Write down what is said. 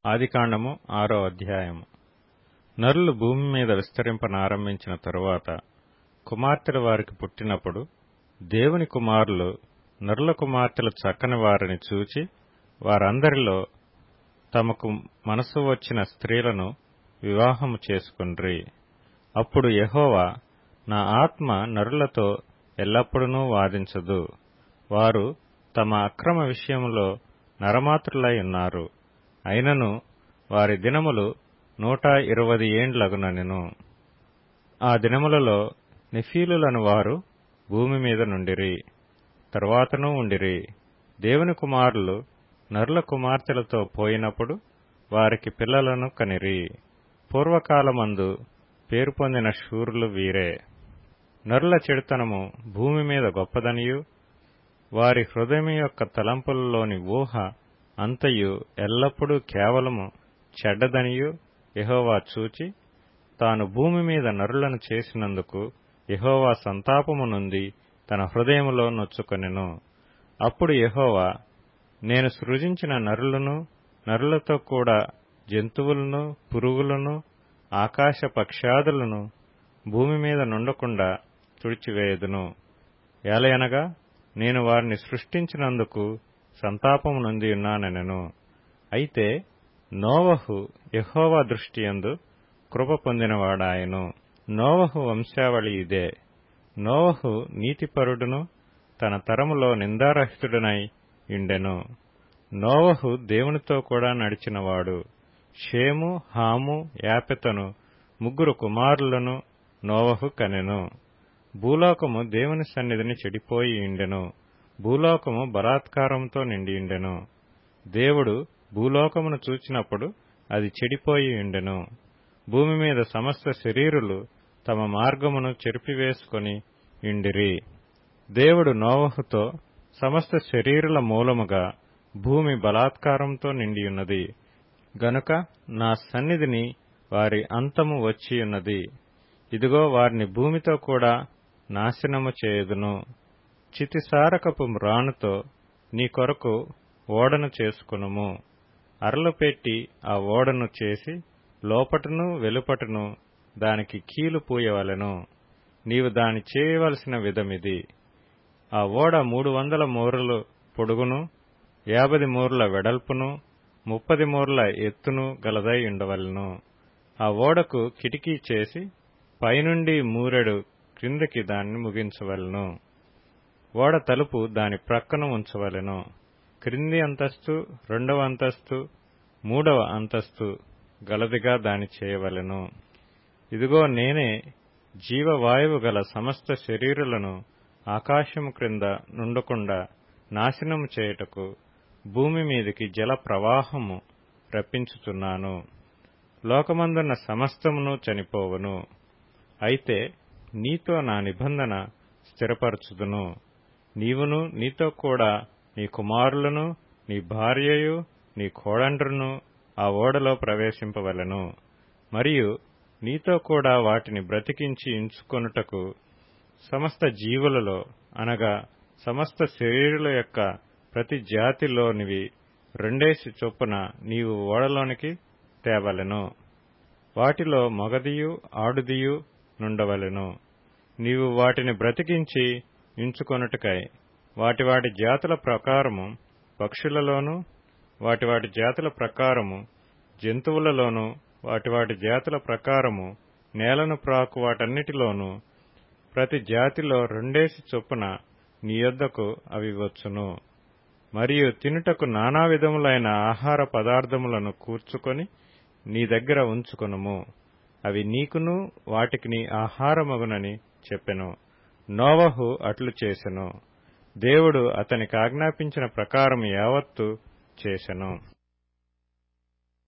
ఆదికాండము ఆరో అధ్యాయము నరులు భూమి మీద విస్తరింపనారంభించిన తరువాత కుమార్తెలు వారికి పుట్టినప్పుడు దేవుని కుమారులు నరుల కుమార్తెలు చక్కని వారిని చూచి వారందరిలో తమకు మనసు వచ్చిన స్త్రీలను వివాహము చేసుకొండ్రి అప్పుడు యెహోవా నా ఆత్మ నరులతో ఎల్లప్పుడూ వాదించదు వారు తమ అక్రమ విషయములో నరమాతృలై ఉన్నారు అయినను వారి దినములు నూట ఇరవది ఏండ్లగునెను ఆ దినములలో నెఫీలులను వారు భూమి మీద నుండిరి తరువాతనూ ఉండిరి దేవుని కుమారులు నరుల కుమార్తెలతో పోయినప్పుడు వారికి పిల్లలను కనిరి పూర్వకాలమందు పేరు పొందిన శూరులు వీరే నరుల చెడుతనము భూమి మీద గొప్పదనియు వారి హృదయం యొక్క తలంపులలోని ఊహ అంతయు ఎల్లప్పుడూ కేవలము చెడ్డదనియు యెహోవా చూచి తాను భూమి మీద నరులను చేసినందుకు యెహోవా సంతాపము నుండి తన హృదయములో నొచ్చుకొనెను అప్పుడు యెహోవా నేను సృజించిన నరులను నరులతో కూడా జంతువులను పురుగులను ఆకాశ పక్షాదులను భూమి మీద నుండకుండా తుడిచివేయదును ఏలయనగా నేను వారిని సృష్టించినందుకు సంతాపము నుండి ఉన్నానెనను అయితే నోవహు యెహోవా దృష్టియందు కృప పొందినవాడాయను నోవహు వంశావళి ఇదే నోవహు నీతిపరుడును తన తరములో నిందారహితుడనై ఇండెను నోవహు దేవునితో కూడా నడిచినవాడు షేము హాము యాపెతను ముగ్గురు కుమారులను నోవహు కనెను భూలోకము దేవుని సన్నిధిని చెడిపోయి ఇండెను భూలోకము బలాత్కారంతో నిండియుండెను దేవుడు భూలోకమును చూచినప్పుడు అది చెడిపోయి ఉండెను భూమి మీద సమస్త శరీరులు తమ మార్గమును చెరిపివేసుకొని ఇండిరి దేవుడు నోవహుతో సమస్త శరీరుల మూలముగా భూమి బలాత్కారంతో నిండియున్నది గనుక నా సన్నిధిని వారి అంతము వచ్చియున్నది ఇదిగో వారిని భూమితో కూడా నాశనము చేయుదును చితిసారకపు రాణుతో నీ కొరకు ఓడను చేసుకునుము అరలు పెట్టి ఆ ఓడను చేసి లోపటను వెలుపటను దానికి కీలు పూయవలెను నీవు దాని చేయవలసిన విధమిది ఆ ఓడ మూడు వందల మూరలు పొడుగును యాభది మూరల వెడల్పును ముప్పది మూరల ఎత్తును గలదై ఉండవలను ఆ ఓడకు కిటికీ చేసి పైనుండి మూరెడు క్రిందకి దాన్ని ముగించవలను ఓడ తలుపు దాని ప్రక్కన ఉంచవలెను క్రింది అంతస్తు రెండవ అంతస్తు మూడవ అంతస్తు గలదిగా దాని చేయవలెను ఇదిగో నేనే జీవవాయువు గల సమస్త శరీరులను ఆకాశము క్రింద నుండకుండా నాశనము చేయుటకు భూమి మీదికి జల ప్రవాహము రప్పించుచున్నాను లోకమందున్న సమస్తమును చనిపోవను అయితే నీతో నా నిబంధన స్థిరపరచుదును నీవును నీతో కూడా నీ కుమారులను నీ భార్యయు నీ కోడండ్రును ఆ ఓడలో ప్రవేశింపవలెను మరియు నీతో కూడా వాటిని బ్రతికించి ఇంచుకొనుటకు సమస్త జీవులలో అనగా సమస్త శరీరుల యొక్క ప్రతి జాతిలోనివి రెండేసి చొప్పున నీవు ఓడలోనికి తేవలెను వాటిలో మగదియు ఆడుదియు నుండవలెను నీవు వాటిని బ్రతికించి ఇంచుకొనుటకై వాటి వాటి జాతుల ప్రకారము పక్షులలోను వాటి వాటి జాతుల ప్రకారము జంతువులలోను వాటి వాటి జాతుల ప్రకారము నేలను ప్రాకు వాటన్నిటిలోనూ ప్రతి జాతిలో రెండేసి చొప్పున నీ యొద్దకు అవి వచ్చును మరియు తినుటకు నానా విధములైన ఆహార పదార్థములను కూర్చుకొని నీ దగ్గర ఉంచుకొనుము అవి నీకును వాటికి నీ ఆహారమగునని చెప్పెను నోవహు అట్లు చేసెను దేవుడు అతనికి ఆజ్ఞాపించిన ప్రకారం యావత్తు చేసెను